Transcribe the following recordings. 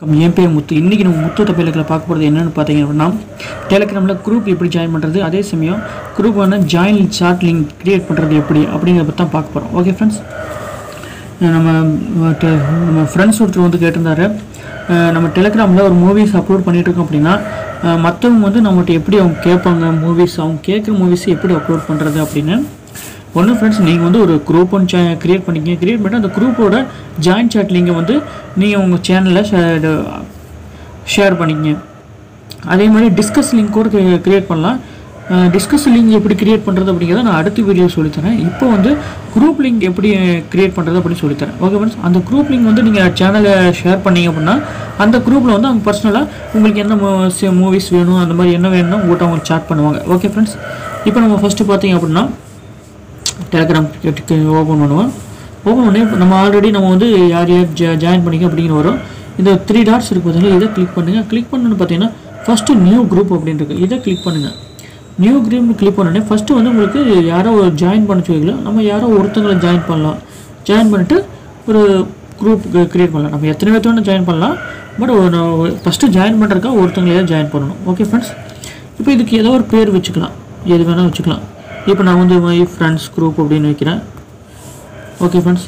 வணக்கம், என் பேர் முத்து இன்றைக்கி நம்ம முத்து தப்பையில் பார்க்க போகிறது என்னென்னு பார்த்தீங்க அப்படின்னா டெலிகிராமில் குரூப் எப்படி ஜாயின் பண்ணுறது அதே சமயம் குரூப் வந்து ஜாயின் சாட் லிங்க் கிரியேட் பண்ணுறது எப்படி அப்படிங்கிறத பற்றி தான் பார்க்க போகிறோம் ஓகே ஃப்ரெண்ட்ஸ் நம்ம அஹ், te- நம்ம ஃப்ரெண்ட்ஸ் ஒருத்தர் வந்து கேட்டிருந்தாரு அஹ், நம்ம டெலிகிராமில் ஒரு மூவிஸ் அப்லோட் பண்ணிட்டு இருக்கோம் அப்படின்னா அஹ், மற்றவங்க வந்து நம்மகிட்ட எப்படி அவங்க கேட்பாங்க மூவிஸ் அவங்க கேட்குற மூவிஸ் எப்படி அப்லோட் பண்ணுறது அப்படின்னு ஒன்று ஃப்ரெண்ட்ஸ் நீங்கள் வந்து ஒரு குரூப் ஒன்று க்ரியேட் பண்ணிக்கங்க க்ரியேட் பண்ணிட்டு அந்த குரூப்போட ஜாயின் சாட் லிங்கை வந்து நீங்கள் உங்கள் சேனலில் ஷேர் பண்ணிக்கங்க அதே மாதிரி டிஸ்கஸ் லிங்க் கூட க்ரியேட் பண்ணலாம் டிஸ்கஸ் லிங்க் எப்படி க்ரியேட் பண்ணுறது அப்படிங்கிறத நான் அடுத்த வீடியோ சொல்லித்தரேன் இப்போ வந்து குரூப் லிங்க் எப்படி க்ரியேட் பண்ணுறது அப்படின்னு சொல்லித்தரேன் ஓகே ஃப்ரெண்ட்ஸ் அந்த குரூப் லிங்க் வந்து நீங்கள் சேனலை ஷேர் பண்ணீங்க அப்படின்னா அந்த குரூப்பில் வந்து அவங்க பர்சனலாக உங்களுக்கு என்ன மூவிஸ் வேணும் அந்த மாதிரி என்ன வேணும்னா உங்கள்கிட்ட அவங்க சாட் பண்ணுவாங்க ஓகே ஃப்ரெண்ட்ஸ் இப்போ நம்ம ஃபஸ்ட்டு பார்த்தீங்க அப்படின்னா டெலிகிராம் ஓப்பன் பண்ணுவோம் ஓப்பன் பண்ணி இப்ப நம்ம ஆல்ரெடி நம்ம வந்து யார் யார் ஜா ஜாயின் பண்ணிக்க அப்படிங்கிற வரும் இந்த த்ரீ டாட்ஸ் இருக்குது பார்த்தீங்களா இதை கிளிக் பண்ணுங்கள் கிளிக் பண்ணணுன்னு பார்த்தீங்கன்னா ஃபஸ்ட்டு நியூ குரூப் அப்படின்னு இருக்கு இதை கிளிக் பண்ணுங்கள் நியூ குரூப் கிளிக் பண்ணோடனே ஃபஸ்ட்டு வந்து உங்களுக்கு யாரோ ஒரு ஜாயின் பண்ண சொல்லிக்கலாம் நம்ம யாரோ ஒருத்தங்களை ஜாயின் பண்ணலாம் ஜாயின் பண்ணிட்டு ஒரு குரூப் க்ரியேட் பண்ணலாம் நம்ம எத்தனை பேர்த்து வேணால் ஜாயின் பண்ணலாம் பட் ஃபஸ்ட்டு ஜாயின் பண்ணுறதுக்காக ஒருத்தங்களையாவது ஜாயின் பண்ணணும் ஓகே ஃப்ரெண்ட்ஸ் இப்போ இதுக்கு ஏதோ ஒரு பேர் வச்சுக்கலாம் எது வேணால் வச்சுக்கலாம் இப்போ நான் வந்து மை ஃப்ரெண்ட்ஸ் குரூப் அப்படின்னு வைக்கிறேன் ஓகே ஃப்ரெண்ட்ஸ்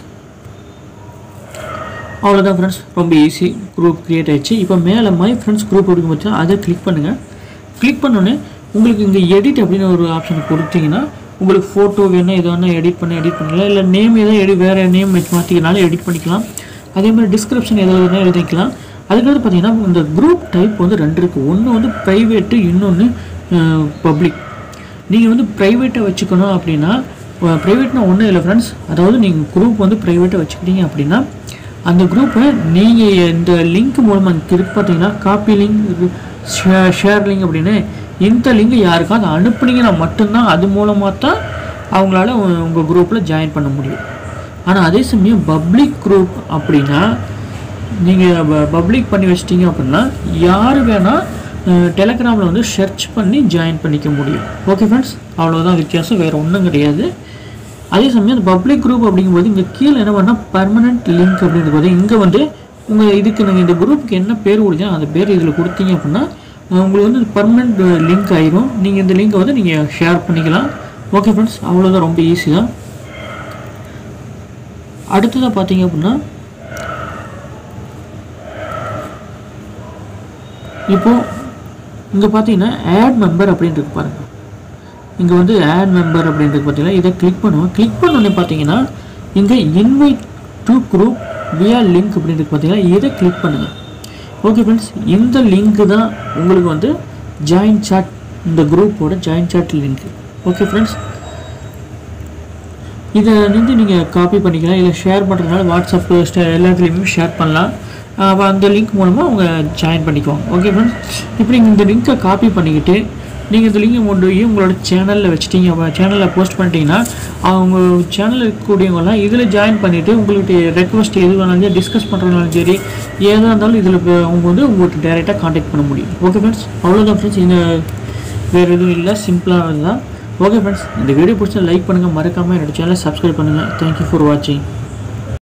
அவ்வளோதான் ஃப்ரெண்ட்ஸ் ரொம்ப ஈஸி குரூப் க்ரியேட் ஆயிடுச்சு இப்போ மேலே மை ஃப்ரெண்ட்ஸ் குரூப் அப்படின்னு பார்த்தீங்கன்னா அதை கிளிக் பண்ணுங்கள் கிளிக் பண்ணோன்னே உங்களுக்கு இங்கே எடிட் அப்படின்னு ஒரு ஆப்ஷன் கொடுத்தீங்கன்னா உங்களுக்கு ஃபோட்டோ வேணும் எது வேணால் எடிட் பண்ணி எடிட் பண்ணிக்கலாம் இல்லை நேம் எதாவது எடி வேறு நேம் வச்சு மாற்றிக்கனாலும் எடிட் பண்ணிக்கலாம் அதே மாதிரி டிஸ்கிரிப்ஷன் எதாவது வேணால் எழுதிக்கலாம் அதுக்கடுத்து பார்த்தீங்கன்னா இந்த குரூப் டைப் வந்து ரெண்டு இருக்குது ஒன்று வந்து ப்ரைவேட்டு இன்னொன்று பப்ளிக் நீங்கள் வந்து ப்ரைவேட்டாக வச்சுக்கணும் அப்படின்னா ப்ரைவேட்னா ஒன்றும் இல்லை ஃப்ரெண்ட்ஸ் அதாவது நீங்கள் குரூப் வந்து ப்ரைவேட்டாக வச்சுக்கிட்டீங்க அப்படின்னா அந்த குரூப்பை நீங்கள் இந்த லிங்க் மூலமாக இருக்கு பார்த்தீங்கன்னா காப்பி லிங்க் ஷேர் லிங்க் அப்படின்னு இந்த லிங்க் யாருக்காவது அனுப்புனீங்கன்னா மட்டும்தான் அது மூலமாக தான் அவங்களால உங்கள் குரூப்பில் ஜாயின் பண்ண முடியும் ஆனால் அதே சமயம் பப்ளிக் குரூப் அப்படின்னா நீங்கள் பப்ளிக் பண்ணி வச்சிட்டீங்க அப்படின்னா யார் வேணால் டெலகிராமில் வந்து சர்ச் பண்ணி ஜாயின் பண்ணிக்க முடியும் ஓகே ஃப்ரெண்ட்ஸ் அவ்வளோதான் வித்தியாசம் வேறு ஒன்றும் கிடையாது அதே சமயம் அந்த பப்ளிக் குரூப் அப்படிங்கும்போது இங்கே கீழே என்ன பண்ணால் பர்மனெண்ட் லிங்க் அப்படின்றது இங்கே வந்து உங்கள் இதுக்கு நீங்கள் இந்த குரூப்புக்கு என்ன பேர் கொடுத்தீங்க அந்த பேர் இதில் கொடுத்தீங்க அப்படின்னா அஹ், உங்களுக்கு வந்து பர்மனெண்ட் லிங்க் ஆயிரும் நீங்கள் இந்த லிங்கை வந்து நீங்கள் ஷேர் பண்ணிக்கலாம் ஓகே ஃப்ரெண்ட்ஸ் அவ்வளோதான் ரொம்ப ஈஸி தான் அடுத்ததாக பார்த்தீங்க அப்படின்னா இப்போ இங்கே பார்த்தீங்கன்னா ஆட் மெம்பர் அப்படின்றது பாருங்க இங்கே வந்து ஆட் மெம்பர் அப்படின்றது பார்த்தீங்கன்னா இதை கிளிக் பண்ணுவோம் கிளிக் பண்ணோடனே பார்த்தீங்கன்னா இங்கே invite to group via link அப்படின்றது பார்த்தீங்கன்னா இதை கிளிக் பண்ணுங்கள் ஓகே ஃப்ரெண்ட்ஸ் இந்த லிங்க் தான் உங்களுக்கு வந்து ஜாயின் சாட் இந்த குரூப்போட join chat link okay friends இதை வந்து நீங்கள் காப்பி பண்ணிக்கலாம் இல்லை ஷேர் பண்ணுறதுனால வாட்ஸ்அப் எல்லாத்துலேயுமே ஷேர் பண்ணலாம் அப்போ அந்த லிங்க் மூலமாக அவங்க ஜாயின் பண்ணிக்குவாங்க ஓகே ஃப்ரெண்ட்ஸ் இப்படி நீங்கள் இந்த லிங்க்கை காப்பி பண்ணிக்கிட்டு நீங்கள் இந்த லிங்கை கொண்டு போய் உங்களோட சேனலில் வச்சிட்டீங்க சேனலில் போஸ்ட் பண்ணிட்டீங்கன்னா அவங்க சேனலில் இருக்கக்கூடியவங்கலாம் இதில் ஜாயின் பண்ணிவிட்டு உங்கள்கிட்ட ரெக்வஸ்ட் எது வேணாலும் டிஸ்கஸ் பண்ணுறதுனாலும் சரி ஏதாக இருந்தாலும் இதில் அவங்க வந்து உங்கள்கிட்ட டேரெக்டாக காண்டாக்ட் பண்ண முடியும் ஓகே ஃப்ரெண்ட்ஸ் அவ்வளோதான் ஃப்ரெண்ட்ஸ் இந்த வேறு எதுவும் இல்லை சிம்பிளாக தான் ஓகே ஃப்ரெண்ட்ஸ் இந்த வீடியோ பிடிச்சா லைக் பண்ணுங்கள் மறக்காமல் என்னோட சேனலை சப்ஸ்கிரைப் பண்ணுங்கள் தேங்க்யூ ஃபார் வாட்சிங்